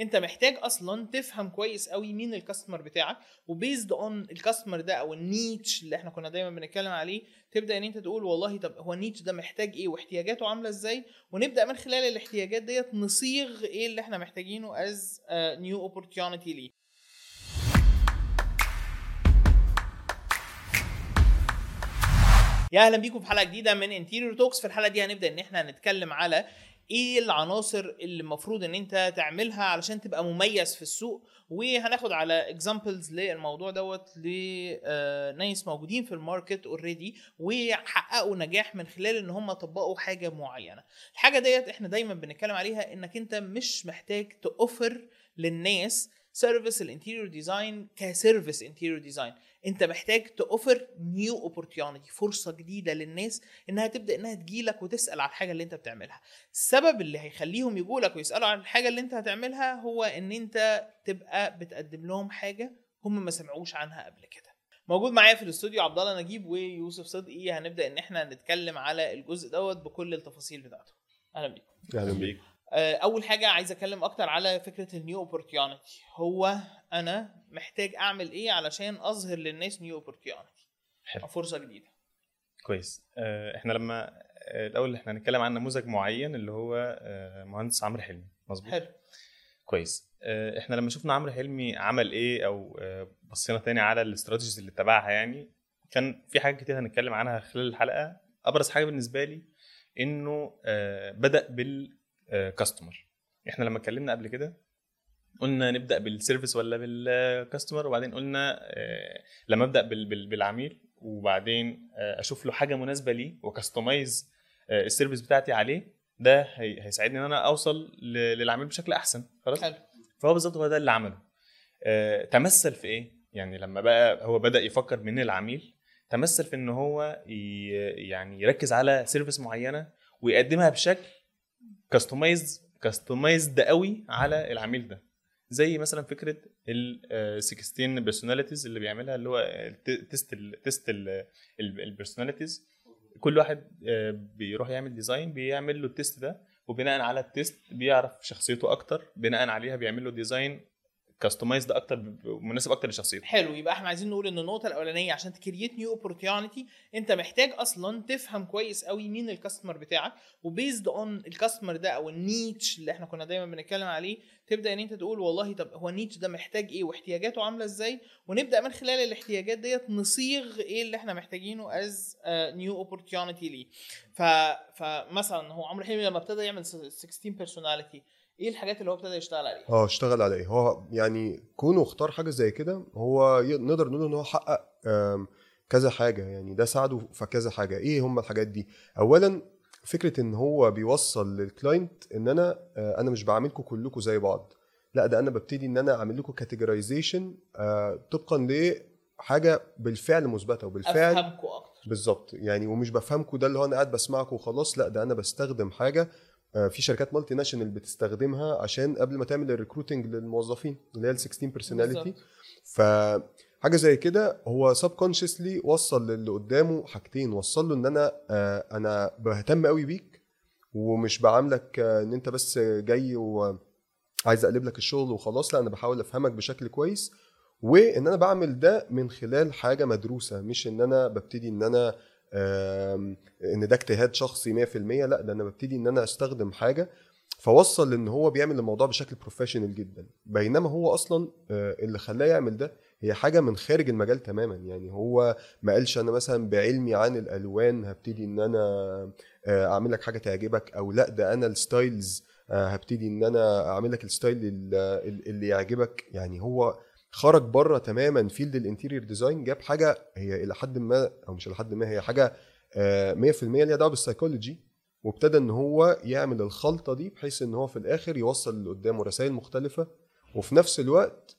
انت محتاج اصلا تفهم كويس قوي مين الكاستمر بتاعك وبيزد اون الكاستمر ده او النيتش اللي احنا كنا دايما بنتكلم عليه تبدا ان انت تقول والله طب هو النيتش ده محتاج ايه واحتياجاته عامله ازاي ونبدا من خلال الاحتياجات ديت نصيغ ايه اللي احنا محتاجينه از نيو اوبورتيونيتي ليه يا اهلا بيكم في حلقه جديده من انتيريور توكس في الحلقه دي هنبدا ان احنا نتكلم على ايه العناصر اللي المفروض ان انت تعملها علشان تبقى مميز في السوق وهناخد على اكزامبلز للموضوع دوت لناس موجودين في الماركت اوريدي وحققوا نجاح من خلال ان هم طبقوا حاجه معينه الحاجه ديت احنا دايما بنتكلم عليها انك انت مش محتاج تأوفر للناس سيرفيس الانتيريور ديزاين كسيرفيس انتيريور ديزاين انت محتاج تأوفر نيو اوبورتيونيتي فرصه جديده للناس انها تبدا انها تجيلك وتسال على الحاجه اللي انت بتعملها السبب اللي هيخليهم يجولك ويسالوا عن الحاجه اللي انت هتعملها هو ان انت تبقى بتقدم لهم حاجه هم ما سمعوش عنها قبل كده موجود معايا في الاستوديو عبد الله نجيب ويوسف صدقي هنبدا ان احنا نتكلم على الجزء دوت بكل التفاصيل بتاعته اهلا بيكم اهلا بيك اول حاجه عايز اتكلم اكتر على فكره النيو اوبورتيونيتي هو انا محتاج اعمل ايه علشان اظهر للناس نيو اوبورتيونيتي حلو. فرصه جديده كويس آه، احنا لما آه، الاول احنا هنتكلم عن نموذج معين اللي هو آه، مهندس عمرو حلمي مظبوط حلو كويس آه، احنا لما شفنا عمرو حلمي عمل ايه او آه، بصينا تاني على الاستراتيجيز اللي اتبعها يعني كان في حاجات كتير هنتكلم عنها خلال الحلقه ابرز حاجه بالنسبه لي انه آه، بدا بالكاستمر احنا لما اتكلمنا قبل كده قلنا نبدا بالسيرفيس ولا بالكاستمر وبعدين قلنا آه، لما ابدا بال- بال- بالعميل وبعدين آه، اشوف له حاجه مناسبه ليه وكستمايز السيرفيس بتاعتي عليه ده هي- هيساعدني ان انا اوصل ل- للعميل بشكل احسن خلاص حلو فهو بالظبط هو ده اللي عمله آه، تمثل في ايه يعني لما بقى هو بدا يفكر من العميل تمثل في ان هو ي- يعني يركز على سيرفيس معينه ويقدمها بشكل كاستمايز كاستمايزد قوي على العميل ده زي مثلا فكره ال 16 بيرسوناليتيز اللي بيعملها اللي هو الت- تيست ال تيست البيرسوناليتيز كل واحد آه، بيروح يعمل ديزاين بيعمل له التيست ده وبناء على التيست بيعرف شخصيته اكتر بناء عليها بيعمل له ديزاين كاستمايزد اكتر ب- مناسب اكتر لشخصيته حلو يبقى احنا عايزين نقول ان النقطه الاولانيه عشان تكريت نيو اوبورتيونيتي انت محتاج اصلا تفهم كويس قوي مين الكاستمر بتاعك وبيزد اون الكاستمر ده او النيتش اللي احنا كنا دايما بنتكلم عليه تبدا ان انت تقول والله طب هو النيتش ده محتاج ايه واحتياجاته عامله ازاي ونبدا من خلال الاحتياجات ديت نصيغ ايه اللي احنا محتاجينه از نيو اوبورتيونيتي ليه ف... فمثلا هو عمرو حلمي لما ابتدى يعمل 16 بيرسوناليتي ايه الحاجات اللي هو ابتدى يشتغل عليها اه اشتغل على ايه هو يعني كونه اختار حاجه زي كده هو ي- نقدر نقول ان هو حقق آم، كذا حاجه يعني ده ساعده في كذا حاجه ايه هم الحاجات دي اولا فكره ان هو بيوصل للكلاينت ان انا آه، انا مش بعاملكم كلكم زي بعض لا ده انا ببتدي ان انا اعمل لكم كاتيجورايزيشن طبقا لحاجه بالفعل مثبته وبالفعل افهمكم اكتر بالظبط يعني ومش بفهمكم ده اللي هو انا قاعد بسمعكم وخلاص لا ده انا بستخدم حاجه آه، في شركات مالتي ناشونال بتستخدمها عشان قبل ما تعمل الريكروتنج للموظفين اللي هي ال 16 بيرسوناليتي بالظبط. فحاجه زي كده هو سب كونشسلي وصل للي قدامه حاجتين وصل له ان انا آه، انا بهتم قوي بيك ومش بعاملك آه، ان انت بس جاي وعايز اقلب لك الشغل وخلاص لا انا بحاول افهمك بشكل كويس وان انا بعمل ده من خلال حاجه مدروسه مش ان انا ببتدي ان انا آم، ان ده اجتهاد شخصي 100% لا ده انا ببتدي ان انا استخدم حاجه فوصل لان هو بيعمل الموضوع بشكل بروفيشنال جدا بينما هو اصلا آه، اللي خلاه يعمل ده هي حاجه من خارج المجال تماما يعني هو ما قالش انا مثلا بعلمي عن الالوان هبتدي ان انا آه، اعمل لك حاجه تعجبك او لا ده انا الستايلز آه، هبتدي ان انا اعمل لك الستايل ال- ال- اللي يعجبك يعني هو خرج بره تماما فيلد الانتيريور ديزاين جاب حاجه هي الى حد ما او مش الى حد ما هي حاجه آه، 100% ليها دعوه بالسايكولوجي وابتدى ان هو يعمل الخلطه دي بحيث ان هو في الاخر يوصل اللي قدامه رسائل مختلفه وفي نفس الوقت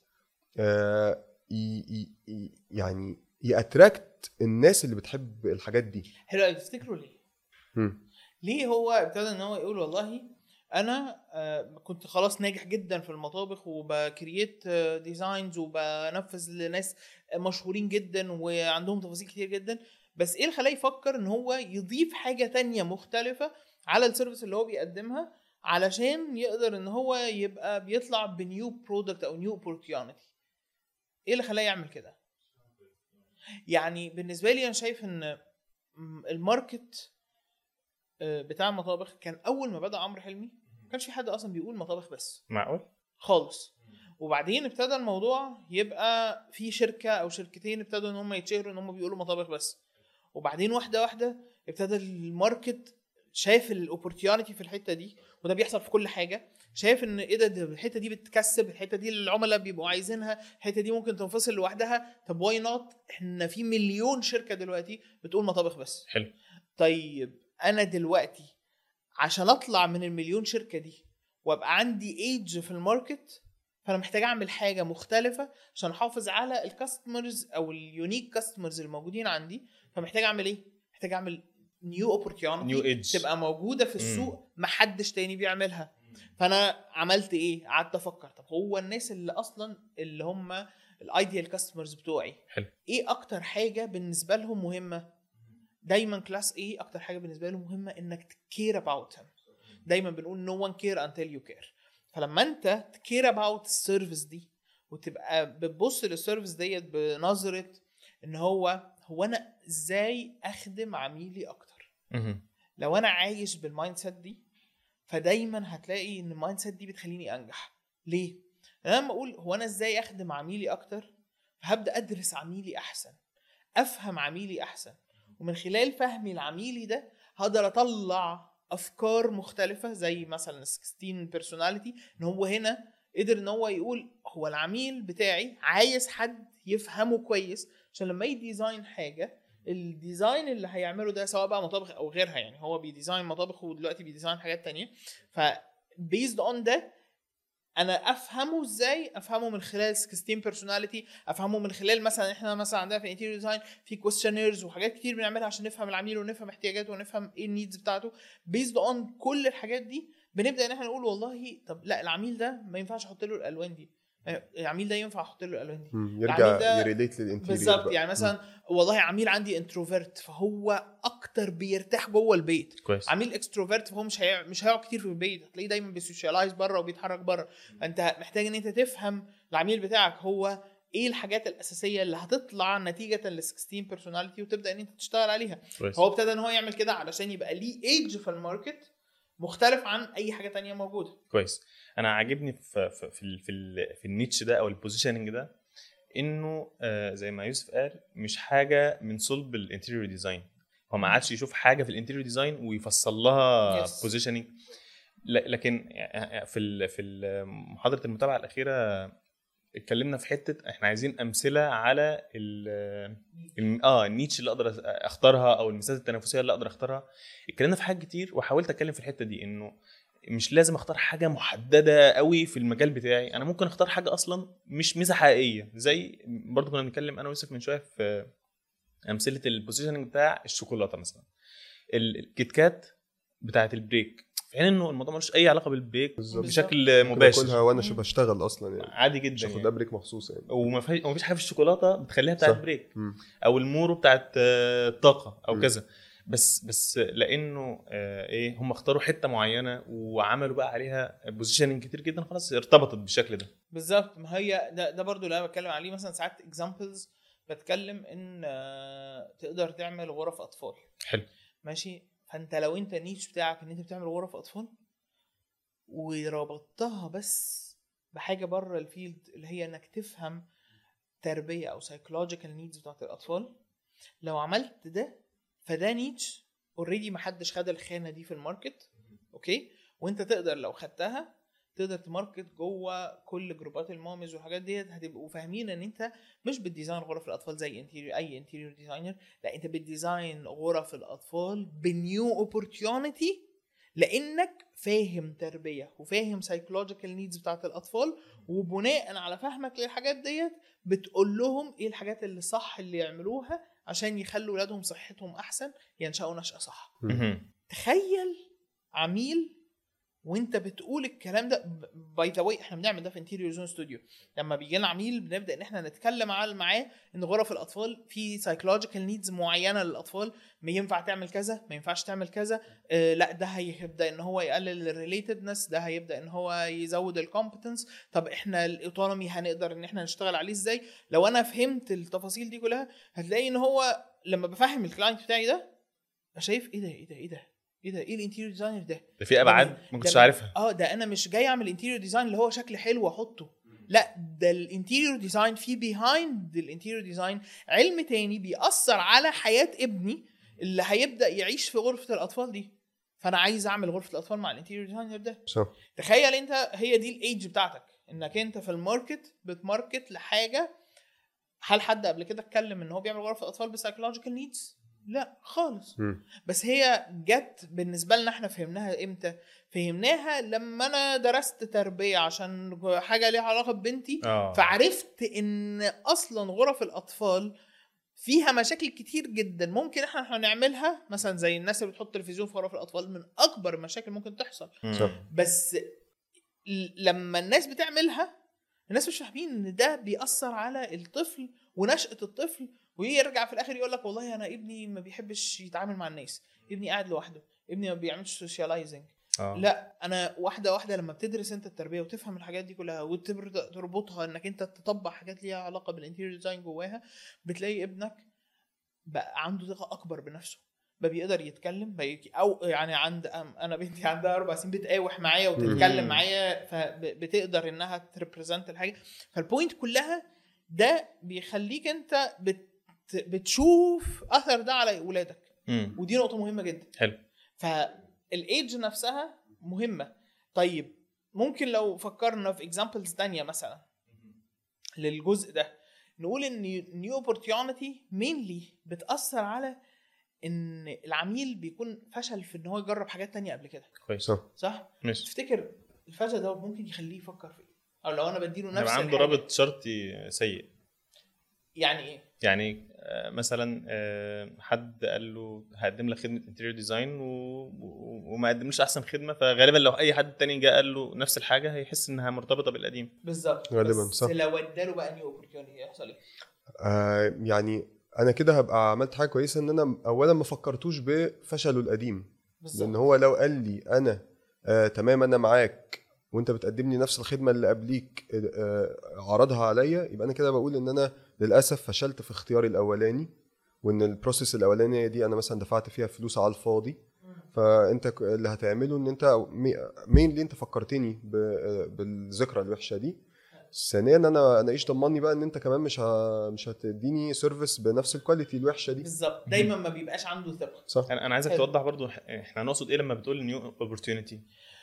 آه، ي- ي- ي- يعني ياتراكت الناس اللي بتحب الحاجات دي حلو قوي تفتكروا ليه؟ مم. ليه هو ابتدى ان هو يقول والله انا آه، كنت خلاص ناجح جدا في المطابخ وبكرييت ديزاينز وبنفذ لناس مشهورين جدا وعندهم تفاصيل كتير جدا بس ايه اللي خلاه يفكر ان هو يضيف حاجه تانية مختلفه على السيرفيس اللي هو بيقدمها علشان يقدر ان هو يبقى بيطلع بنيو برودكت او نيو اوبورتيونيتي ايه اللي خلاه يعمل كده يعني بالنسبه لي انا شايف ان م- الماركت آه، بتاع المطابخ كان اول ما بدا عمرو حلمي ما كانش في حد اصلا بيقول مطابخ بس معقول خالص وبعدين ابتدى الموضوع يبقى في شركه او شركتين ابتدوا ان هم يتشهروا ان هم بيقولوا مطابخ بس وبعدين واحده واحده ابتدى الماركت شايف الاوبورتيونيتي في الحته دي وده بيحصل في كل حاجه شايف ان ايه ده, ده الحته دي بتكسب الحته دي العملاء بيبقوا عايزينها الحته دي ممكن تنفصل لوحدها طب واي نوت احنا في مليون شركه دلوقتي بتقول مطابخ بس حلو طيب انا دلوقتي عشان اطلع من المليون شركه دي وابقى عندي ايدج في الماركت فانا محتاج اعمل حاجه مختلفه عشان احافظ على الكاستمرز او اليونيك كاستمرز الموجودين عندي فمحتاج اعمل ايه محتاج اعمل نيو اوبورتيونيتي New edge. تبقى موجوده في السوق محدش تاني بيعملها فانا عملت ايه قعدت افكر طب هو الناس اللي اصلا اللي هم الايديال كاستمرز بتوعي حلو. ايه اكتر حاجه بالنسبه لهم مهمه دايما كلاس ايه اكتر حاجه بالنسبه لهم مهمه انك تكير اباوت هم دايما بنقول نو one كير until يو كير فلما انت تكير اباوت السيرفيس دي وتبقى بتبص للسيرفيس ديت بنظره ان هو هو انا ازاي اخدم عميلي اكتر مهم. لو انا عايش بالمايند سيت دي فدايما هتلاقي ان المايند سيت دي بتخليني انجح ليه انا لما اقول هو انا ازاي اخدم عميلي اكتر فهبدا ادرس عميلي احسن افهم عميلي احسن ومن خلال فهمي لعميلي ده هقدر اطلع افكار مختلفه زي مثلا 16 بيرسوناليتي ان هو هنا قدر ان هو يقول هو العميل بتاعي عايز حد يفهمه كويس عشان لما يديزاين حاجه الديزاين اللي هيعمله ده سواء بقى مطابخ او غيرها يعني هو بيديزاين مطابخ ودلوقتي بيديزاين حاجات تانية ف بيزد اون ده انا افهمه ازاي افهمه من خلال 16 بيرسوناليتي افهمه من خلال مثلا احنا مثلا عندنا في انتيريور ديزاين في كويستشنيرز وحاجات كتير بنعملها عشان نفهم العميل ونفهم احتياجاته ونفهم ايه النيدز بتاعته بيزد اون كل الحاجات دي بنبدا ان احنا نقول والله طب لا العميل ده ما ينفعش احط له الالوان دي العميل ده ينفع احط له الالوان دي مم. العميل يرجع ده يريليت للانتيريور بالظبط بقى. يعني مثلا والله عميل عندي انتروفيرت فهو اكتر بيرتاح جوه البيت كويس عميل اكستروفيرت فهو مش هي... مش هيقعد كتير في البيت هتلاقيه دايما بيسوشيالايز بره وبيتحرك بره فانت محتاج ان انت تفهم العميل بتاعك هو ايه الحاجات الاساسيه اللي هتطلع نتيجه لل 16 بيرسوناليتي وتبدا ان انت تشتغل عليها كويس هو ابتدى ان هو يعمل كده علشان يبقى ليه ايدج في الماركت مختلف عن اي حاجه تانية موجوده كويس انا عاجبني في في في, ال- في, ال- في النيتش ده او البوزيشننج ده انه آه، زي ما يوسف قال مش حاجه من صلب الانتيريور ديزاين هو ما عادش يشوف حاجه في الانتيريور ديزاين ويفصل لها Yes. بوزيشننج لكن في ال- في ال- محاضره المتابعه الاخيره اتكلمنا في حته احنا عايزين امثله على ال ال- اه النيتش اللي اقدر اختارها او المثالات التنافسيه اللي اقدر اختارها اتكلمنا في حاجات كتير وحاولت اتكلم في الحته دي انه مش لازم اختار حاجه محدده قوي في المجال بتاعي انا ممكن اختار حاجه اصلا مش ميزه حقيقيه زي برضو كنا بنتكلم انا ويوسف من شويه في امثله البوزيشننج بتاع الشوكولاته مثلا ال- الكيت كات بتاعت البريك في حين انه الموضوع ملوش اي علاقه بالبريك بالظبط. بشكل ممكن مباشر اكلها وانا ش- بشتغل اصلا يعني عادي مش جدا هاخد يعني. بريك مخصوص يعني وما فيش وما فيش حاجه في الشوكولاته بتخليها بتاعت صح. بريك مم. او المورو بتاعت آه، طاقه او م. كذا بس بس لانه آه، ايه هم اختاروا حته معينه وعملوا بقى عليها بوزيشننج كتير جدا خلاص ارتبطت بالشكل ده بالظبط ما هي ده ده برضو اللي انا بتكلم عليه مثلا ساعات اكزامبلز بتكلم ان آه، تقدر تعمل غرف اطفال حلو ماشي فانت لو انت النيش بتاعك ان انت بتعمل غرف اطفال وربطتها بس بحاجه بره الفيلد اللي هي انك تفهم تربيه او سايكولوجيكال نيدز بتاعت الاطفال لو عملت ده فده نيتش اوريدي محدش خد الخانه دي في الماركت اوكي وانت تقدر لو خدتها تقدر تماركت جوه كل جروبات المامز والحاجات ديت هتبقوا فاهمين ان انت مش بتديزاين غرف الاطفال زي انتيريور اي انتيريور ديزاينر لا انت بتديزاين غرف الاطفال بنيو اوبورتيونيتي لانك فاهم تربيه وفاهم سايكولوجيكال نيدز بتاعت الاطفال وبناء على فهمك للحاجات ديت بتقول لهم ايه الحاجات اللي صح اللي يعملوها عشان يخلوا ولادهم صحتهم احسن ينشأوا نشأة صح مهم. تخيل عميل وانت بتقول الكلام ده باي ذا واي احنا بنعمل ده في انتيريور زون ستوديو لما بيجي لنا عميل بنبدا ان احنا نتكلم على معاه ان غرف الاطفال في سايكولوجيكال نيدز معينه للاطفال ما ينفع تعمل كذا ما ينفعش تعمل كذا آه لا ده هيبدا ان هو يقلل الريليتدنس ده هيبدا ان هو يزود الكومبتنس طب احنا الاوتونومي هنقدر ان احنا نشتغل عليه ازاي لو انا فهمت التفاصيل دي كلها هتلاقي ان هو لما بفهم الكلاينت بتاعي ده شايف ايه ده ايه ده ايه ده ايه ده ايه الانتيريور ديزاينر ده ده في ابعاد ده ما كنتش ده- عارفها اه ده انا مش جاي اعمل انتيريور ديزاين اللي هو شكل حلو واحطه لا ده الانتيريور ديزاين في بيهايند الانتيريور ديزاين علم تاني بيأثر على حياة ابني اللي هيبدأ يعيش في غرفة الأطفال دي فأنا عايز أعمل غرفة الأطفال مع الانتيريور ديزاينر ده صح تخيل أنت هي دي الإيدج بتاعتك إنك أنت في الماركت بتماركت لحاجة هل حد قبل كده اتكلم إن هو بيعمل غرفة أطفال بسايكولوجيكال نيدز؟ لا خالص مم. بس هي جت بالنسبه لنا احنا فهمناها امتى فهمناها لما انا درست تربيه عشان حاجه ليها علاقه ببنتي اه فعرفت ان اصلا غرف الاطفال فيها مشاكل كتير جدا ممكن احنا إحنا نعملها مثلا زي الناس اللي بتحط تلفزيون في غرف الاطفال من اكبر المشاكل ممكن تحصل مم. صح. بس ل- لما الناس بتعملها الناس مش فاهمين ان ده بيأثر على الطفل ونشأة الطفل ويرجع في الاخر يقول لك والله انا ابني ما بيحبش يتعامل مع الناس ابني قاعد لوحده ابني ما بيعملش سوشيالايزنج آه. لا انا واحده واحده لما بتدرس انت التربيه وتفهم الحاجات دي كلها وتبدا تربطها انك انت تطبق حاجات ليها علاقه بالانتيريور ديزاين جواها بتلاقي ابنك بقى عنده ثقه اكبر بنفسه بقى بيقدر يتكلم بقى يك- او يعني عند أم- انا بنتي عندها اربع سنين بتقاوح معايا وتتكلم مم. معايا فبتقدر انها تريبريزنت الحاجه فالبوينت كلها ده بيخليك انت بت بتشوف اثر ده على ولادك مم. ودي نقطه مهمه جدا حلو. فالايدج نفسها مهمه طيب ممكن لو فكرنا في اكزامبلز تانية مثلا للجزء ده نقول ان نيو اوبورتيونيتي مينلي بتاثر على ان العميل بيكون فشل في ان هو يجرب حاجات تانية قبل كده كويس صح صح ماشي تفتكر الفشل ده ممكن يخليه يفكر في ايه او لو انا بديله نفس يبقى عنده الحاجة، رابط شرطي سيء يعني ايه يعني آه، مثلا آه، حد قال له هقدم لك خدمه انتيريور ديزاين و... و... وما قدملوش احسن خدمه فغالبا لو اي حد تاني جه قال له نفس الحاجه هيحس انها مرتبطه بالقديم بالظبط غالباً، بس صح. لو اداله بقى نيو اوبورتيونيتي يحصل ايه آه يعني انا كده هبقى عملت حاجه كويسه ان انا اولا ما فكرتوش بفشله القديم لان بالظبط هو لو قال لي انا آه تمام انا معاك وانت بتقدم لي نفس الخدمه اللي قبليك آه عرضها عليا يبقى انا كده بقول ان انا للاسف فشلت في اختياري الاولاني وان البروسيس الاولانيه دي انا مثلا دفعت فيها فلوس على الفاضي فانت ك- اللي هتعمله ان انت مين اللي انت فكرتني ب- آه، بالذكرى الوحشه دي ثانيا انا انا ايش ضمني بقى ان انت كمان مش ه... مش هتديني سيرفيس بنفس الكواليتي الوحشه دي بالظبط دايما ما بيبقاش عنده ثقه صح انا انا عايزك حلو. توضح برضو إح- احنا نقصد ايه لما بتقول نيو اوبورتيونيتي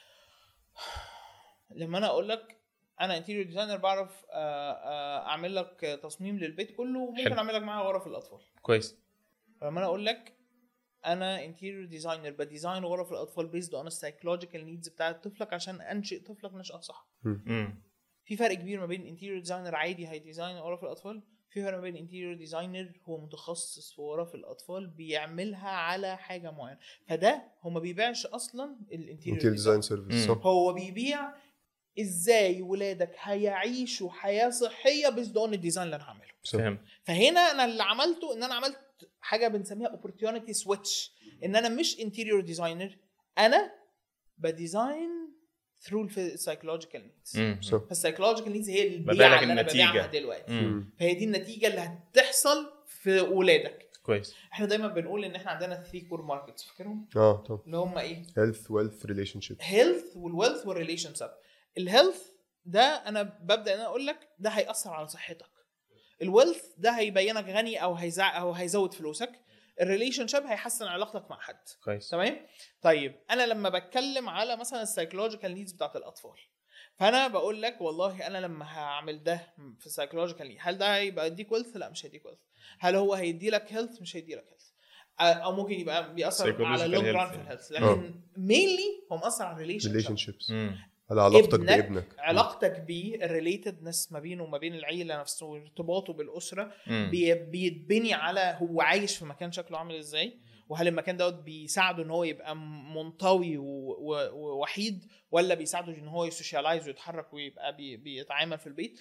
لما انا اقول لك انا انتيريور ديزاينر بعرف آه، آه، اعمل لك تصميم للبيت كله وممكن حلو. اعمل لك معاه غرف الاطفال كويس فلما انا اقول لك انا انتيريور ديزاينر بديزاين غرف الاطفال بيزد اون السايكولوجيكال نيدز بتاعت طفلك عشان انشئ طفلك نشأة صح امم في فرق كبير ما بين انتيريور ديزاينر عادي هيديزاين غرف الاطفال في فرق ما بين انتيريور ديزاينر هو متخصص في غرف الاطفال بيعملها على حاجه معينه فده هو ما بيبيعش اصلا الانتيريور انتيريور ديزاين ديزاين سيرفيس مم. صح هو بيبيع ازاي ولادك هيعيشوا حياه صحيه بيزد اون الديزاين اللي انا هعمله صح. فهمت فهنا انا اللي عملته ان انا عملت حاجه بنسميها اوبورتيونيتي سويتش ان انا مش انتيريور ديزاينر انا بديزاين ثرو السايكولوجيكال نيدز مم. صح. فالسايكولوجيكال نيدز هي ببيع البيعه لك اللي انا النتيجة. ببيعها دلوقتي مم. فهي دي النتيجه اللي هتحصل في ولادك كويس احنا دايما بنقول ان احنا عندنا 3 كور ماركتس فاكرهم اه طبعا اللي هم ايه هيلث ويلث ريليشن شيب هيلث والويلث والريليشن شيب الهيلث ده انا ببدا ان انا اقول لك ده هياثر على صحتك الويلث ده هيبينك غني او هيزع او هيزود فلوسك الريليشن شيب هيحسن علاقتك مع حد كويس تمام طيب انا لما بتكلم على مثلا السايكولوجيكال نيدز بتاعت الاطفال فانا بقول لك والله انا لما هعمل ده في السايكولوجيكال هل ده هيبقى يديك ويلث لا مش هيديك ويلث هل هو هيدي لك هيلث مش هيدي لك هيلث او ممكن يبقى بيأثر على Psychological لونج health ران في يعني. الهيلث لكن مينلي هو مأثر على الريليشن ريليشن شيبس مم. على علاقتك ابنك- بابنك علاقتك بيه الريليتدنس ما بينه وما بين العيله نفسه وارتباطه بالاسره مم. بي- بيتبني على هو عايش في مكان شكله عامل ازاي وهل المكان دوت بيساعده ان هو يبقى منطوي و- و- ووحيد ولا بيساعده ان هو يسوشيالايز ويتحرك ويبقى بي بيتعامل في البيت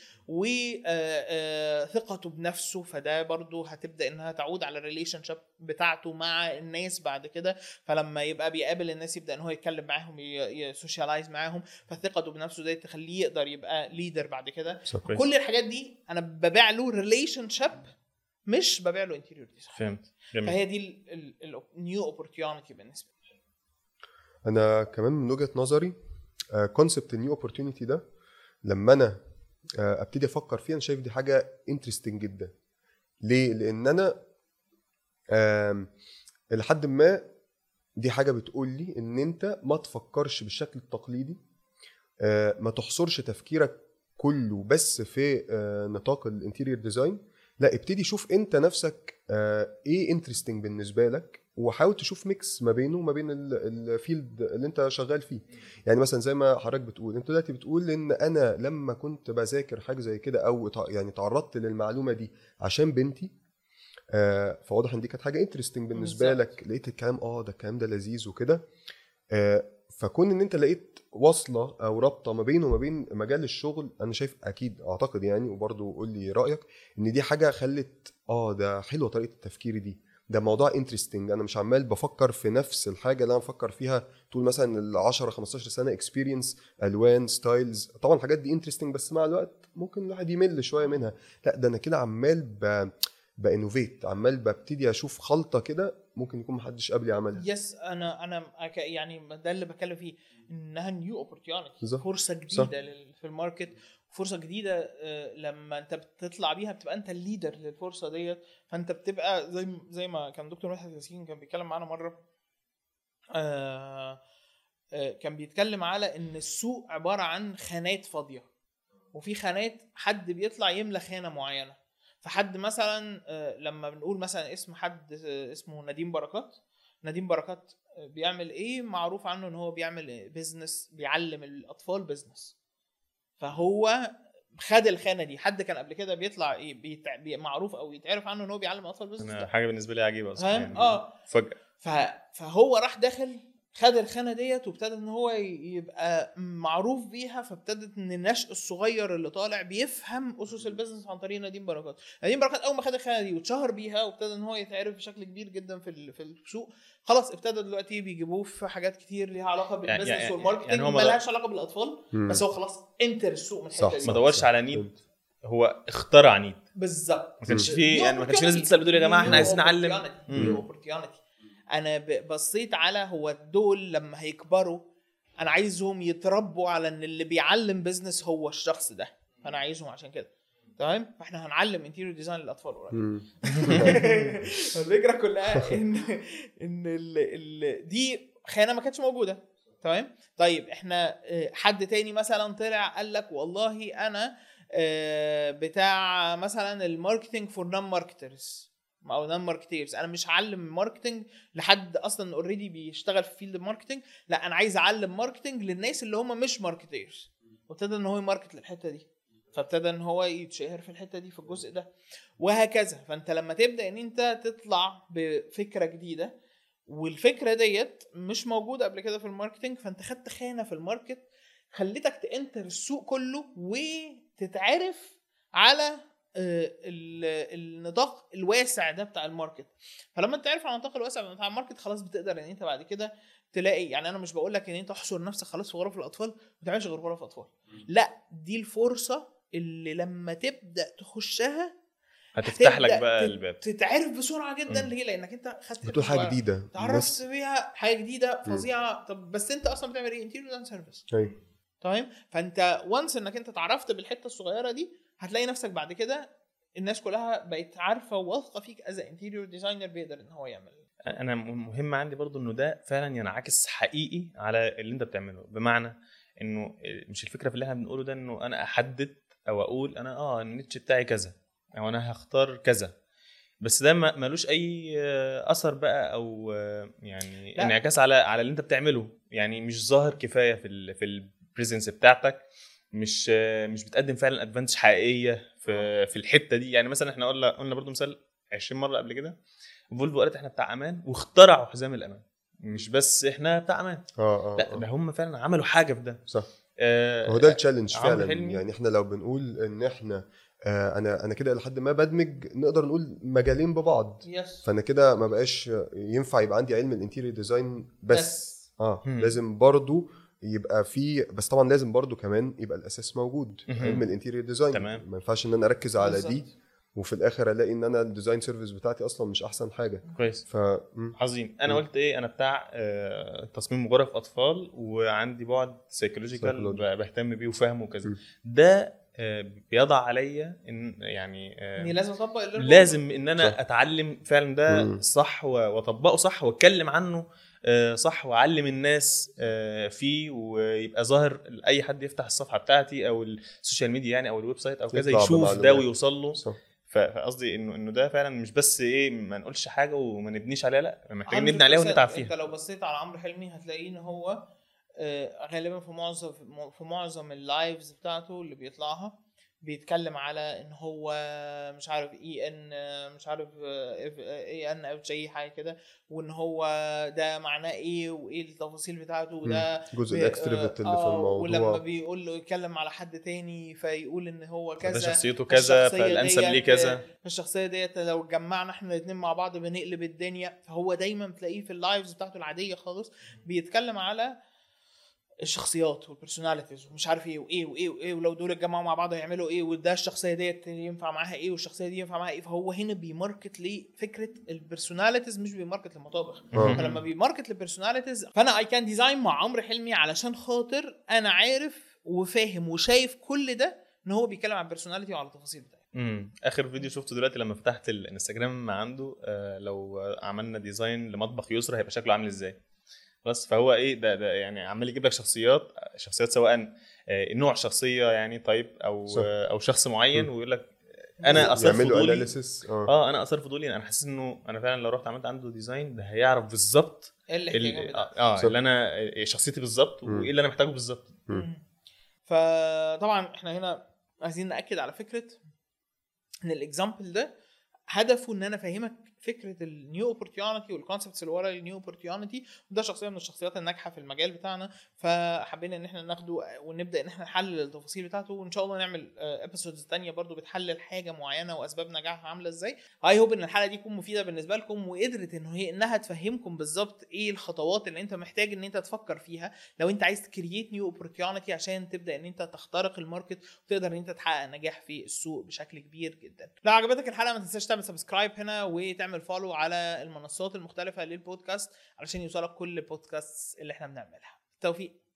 وثقته بنفسه فده برضو هتبدا انها تعود على الريليشن شيب بتاعته مع الناس بعد كده فلما يبقى بيقابل الناس يبدا ان هو يتكلم معاهم يسوشيالايز معاهم فثقته بنفسه ده تخليه يقدر يبقى ليدر بعد كده صح. كويس. كل الحاجات دي انا ببيع له ريليشن شيب مش ببيع له انتيريور ديزاين فهمت جميل فهي دي النيو اوبورتيونيتي بالنسبه لي انا كمان من وجهه نظري كونسبت النيو اوبورتيونيتي ده لما انا آه، ابتدي افكر فيه انا شايف دي حاجه انترستنج جدا ليه لان انا آم، لحد ما دي حاجه بتقول لي ان انت ما تفكرش بالشكل التقليدي آه، ما تحصرش تفكيرك كله بس في آه، نطاق الانتيريور ديزاين لا ابتدي شوف انت نفسك آه، ايه انترستنج بالنسبه لك وحاول تشوف ميكس ما بينه وما بين ال- الفيلد اللي انت شغال فيه يعني مثلا زي ما حضرتك بتقول انت دلوقتي بتقول ان انا لما كنت بذاكر حاجه زي كده او تع- يعني تعرضت للمعلومه دي عشان بنتي آه فواضح ان دي كانت حاجه انترستنج بالنسبه بالظبط. لك لقيت الكلام اه ده الكلام ده لذيذ وكده آه فكون ان انت لقيت وصله او رابطه ما بينه وما بين مجال الشغل انا شايف اكيد اعتقد يعني وبرضه قول لي رايك ان دي حاجه خلت اه ده حلوه طريقه التفكير دي ده موضوع انترستنج انا مش عمال بفكر في نفس الحاجه اللي انا بفكر فيها طول مثلا ال 10 15 سنه اكسبيرينس الوان ستايلز طبعا الحاجات دي انترستنج بس مع الوقت ممكن الواحد يمل شويه منها لا ده انا كده عمال ب بانوفيت عمال ببتدي اشوف خلطه كده ممكن يكون محدش قبلي عملها يس انا انا أك- يعني ده اللي بتكلم فيه انها نيو اوبورتيونيتي بالظبط. فرصه جديده لل- في الماركت فرصه جديده آه، لما انت بتطلع بيها بتبقى انت الليدر للفرصه ديت فانت بتبقى زي زي ما كان دكتور مدحت ياسين كان بيتكلم معانا مره آه، آه، كان بيتكلم على ان السوق عباره عن خانات فاضيه وفي خانات حد بيطلع يملى خانه معينه فحد مثلا آه، لما بنقول مثلا اسم حد آه، اسمه نديم بركات نديم بركات آه، بيعمل ايه معروف عنه ان هو بيعمل بيزنس بيعلم الاطفال بيزنس فهو خد الخانه دي حد كان قبل كده بيطلع ايه بيتع... بي... معروف او يتعرف عنه ان هو بيعلم الاطفال بيزنس انا لا. حاجه بالنسبه لي عجيبه اصلا فاهم؟ يعني اه فجاه ف... فهو راح داخل خد الخانه ديت وابتدى ان هو ي- يبقى معروف بيها فابتدت ان النشء الصغير اللي طالع بيفهم اسس البيزنس عن طريق نديم بركات نديم بركات اول ما خد الخانه دي واتشهر بيها وابتدى ان هو يتعرف بشكل كبير جدا في ال- في السوق خلاص ابتدى دلوقتي بيجيبوه في حاجات كتير ليها علاقه يعني- بالبيزنس يعني- والماركتنج يعني هو يعني ما ملهاش علاقه بالاطفال مم. بس هو خلاص انتر السوق من صح، الحته دي ما دورش على نيد هو اخترع نيد بالظبط ما كانش مم. في يعني ما كانش في ناس بتسال بتقول يا جماعه احنا عايزين نعلم نيو مم. اوبورتيونيتي انا ب- بصيت على هو دول لما هيكبروا انا عايزهم يتربوا على ان اللي بيعلم بيزنس هو الشخص ده فانا عايزهم عشان كده تمام فاحنا هنعلم انتيريور ديزاين للاطفال قريب مم. الفكره كلها ان ان ال ال دي خانه ما كانتش موجوده تمام طيب احنا آه، حد تاني مثلا طلع قال لك والله انا آه، بتاع مثلا الماركتنج فور نون ماركترز او نون ماركتيرز انا مش هعلم ماركتنج لحد اصلا اوريدي بيشتغل في فيلد ماركتنج لا انا عايز اعلم ماركتنج للناس اللي هم مش ماركتيرز وابتدى ان هو يماركت للحته دي فابتدى ان هو يتشهر في الحته دي في الجزء ده وهكذا فانت لما تبدا ان انت تطلع بفكره جديده والفكره ديت مش موجوده قبل كده في الماركتنج فانت خدت خانه في الماركت خليتك تنتر السوق كله وتتعرف على آه، ال- النطاق الواسع ده بتاع الماركت فلما انت عارف على النطاق الواسع بتاع الماركت خلاص بتقدر ان انت بعد كده تلاقي يعني انا مش بقول لك ان انت احصر نفسك خلاص في غرف الاطفال ما تعملش غير غرف اطفال لا دي الفرصه اللي لما تبدا تخشها هتفتح لك هتبدأ بقى تت- الباب تتعرف بسرعه جدا مم. ليه لانك انت خدت بتقول حاجه صغيرة. جديده الناس- تعرفت بيها حاجه جديده مم. فظيعه طب بس انت اصلا بتعمل ايه انتيريور ديزاين سيرفيس أيوة. تمام فانت وانس انك انت اتعرفت بالحته الصغيره دي هتلاقي نفسك بعد كده الناس كلها بقت عارفه وواثقه فيك از انتيريور ديزاينر بيقدر ان هو يعمل انا مهم عندي برضو انه ده فعلا ينعكس حقيقي على اللي انت بتعمله بمعنى انه مش الفكره في اللي احنا بنقوله ده انه انا احدد او اقول انا اه النيتش بتاعي كذا او انا هختار كذا بس ده ما- ملوش اي آه، اثر بقى او آه، يعني لا. انعكاس على على اللي انت بتعمله يعني مش ظاهر كفايه في ال في البريزنس بتاعتك مش آه، مش بتقدم فعلا ادفانتج حقيقيه في في الحته دي يعني مثلا احنا قلنا قلنا برضو مثال 20 مره قبل كده فولفو قالت احنا بتاع امان واخترعوا حزام الامان مش بس احنا بتاع امان اه اه لا آه. ده هم فعلا عملوا حاجه في ده صح آه هو ده التشالنج عمرو فعلا حلمي. يعني احنا لو بنقول ان احنا آه انا انا كده لحد ما بدمج نقدر نقول مجالين ببعض يس فانا كده ما بقاش ينفع يبقى عندي علم الانتيريور ديزاين بس, بس. اه مم. لازم برضو يبقى في بس طبعا لازم برضو كمان يبقى الاساس موجود مهم. علم الانتيريور ديزاين تمام. ما ينفعش ان انا اركز على بالظبط. دي وفي الاخر الاقي ان انا الديزاين سيرفيس بتاعتي اصلا مش احسن حاجه كويس ف مم. عظيم انا مم. قلت ايه انا بتاع آه، تصميم غرف اطفال وعندي بعد سيكولوجيكال Psychological. بهتم بيه وفاهمه وكذا مم. ده آه، بيضع عليا ان يعني آه، اني لازم اطبق اللي لازم ان انا صح. اتعلم فعلا ده مم. صح و- واطبقه صح واتكلم عنه آه، صح واعلم الناس آه، فيه ويبقى ظاهر لاي حد يفتح الصفحه بتاعتي او السوشيال ميديا يعني او الويب سايت او كذا يطلع يشوف ده بمعلومات. ويوصل له صح ف- فقصدي انه انه ده فعلا مش بس ايه ما نقولش حاجه وما نبنيش عليها لا محتاجين نبني عليها 100%. ونتعب انت فيها لو بصيت على عمرو حلمي هتلاقيه ان هو آه، غالبا في معظم في معظم اللايفز بتاعته اللي بيطلعها بيتكلم على ان هو مش عارف اي ان مش عارف اي ان او اي حاجه كده وان هو ده معناه ايه وايه التفاصيل بتاعته وده جزء بي- الاكستروفيت اللي في آه، ولما الموضوع بيقول له يتكلم على حد تاني فيقول ان هو ده كذا شخصيته كذا الشخصية فالانسب ليه ديت- كذا الشخصيه ديت لو اتجمعنا احنا الاثنين مع بعض بنقلب الدنيا فهو دايما تلاقيه في اللايفز بتاعته العاديه خالص بيتكلم على الشخصيات والبرسوناليتيز ومش عارف ايه وايه وايه وايه ولو دول اتجمعوا مع بعض هيعملوا ايه وده الشخصيه ديت ينفع معاها ايه والشخصيه دي ينفع معاها ايه فهو هنا بيماركت لفكره البرسوناليتيز مش بيماركت للمطابخ آه. فلما بيماركت للبرسوناليتيز فانا اي كان ديزاين مع عمرو حلمي علشان خاطر انا عارف وفاهم وشايف كل ده ان هو بيتكلم عن البرسوناليتي وعلى التفاصيل بتاعته امم اخر فيديو شفته دلوقتي لما فتحت الانستجرام عنده آه لو عملنا ديزاين لمطبخ يسرى هيبقى شكله عامل ازاي بس فهو ايه ده ده يعني عمال يجيب لك شخصيات شخصيات سواء آه نوع شخصيه يعني طيب او صح. آه او شخص معين مم. ويقول لك انا اثار يعملوا فضولي اناليسيس اه اه انا اثار فضولي انا حاسس انه انا فعلا لو رحت عملت عنده ديزاين ده هيعرف بالظبط ايه الاحتياجات ال- بتاعته اه صح. اللي انا شخصيتي بالظبط مم. وايه اللي انا محتاجه بالظبط مم. فطبعا احنا هنا عايزين ناكد على فكره ان الاكزامبل ده هدفه ان انا افهمك فكره النيو اوبورتيونيتي والكونسبتس اللي ورا النيو اوبورتيونيتي وده شخصيه من الشخصيات الناجحه في المجال بتاعنا فحبينا ان احنا ناخده ونبدا ان احنا نحلل التفاصيل بتاعته وان شاء الله نعمل ابيسودز تانية برضو بتحلل حاجه معينه واسباب نجاحها عامله ازاي اي هوب ان الحلقه دي تكون مفيده بالنسبه لكم وقدرت ان هي انها تفهمكم بالظبط ايه الخطوات اللي انت محتاج ان انت تفكر فيها لو انت عايز تكريت نيو اوبورتيونيتي عشان تبدا ان انت تخترق الماركت وتقدر ان انت تحقق نجاح في السوق بشكل كبير جدا لو عجبتك الحلقه ما تنساش تعمل سبسكرايب هنا وتعمل فولو على المنصات المختلفه للبودكاست علشان يوصلك كل البودكاست اللي احنا بنعملها بالتوفيق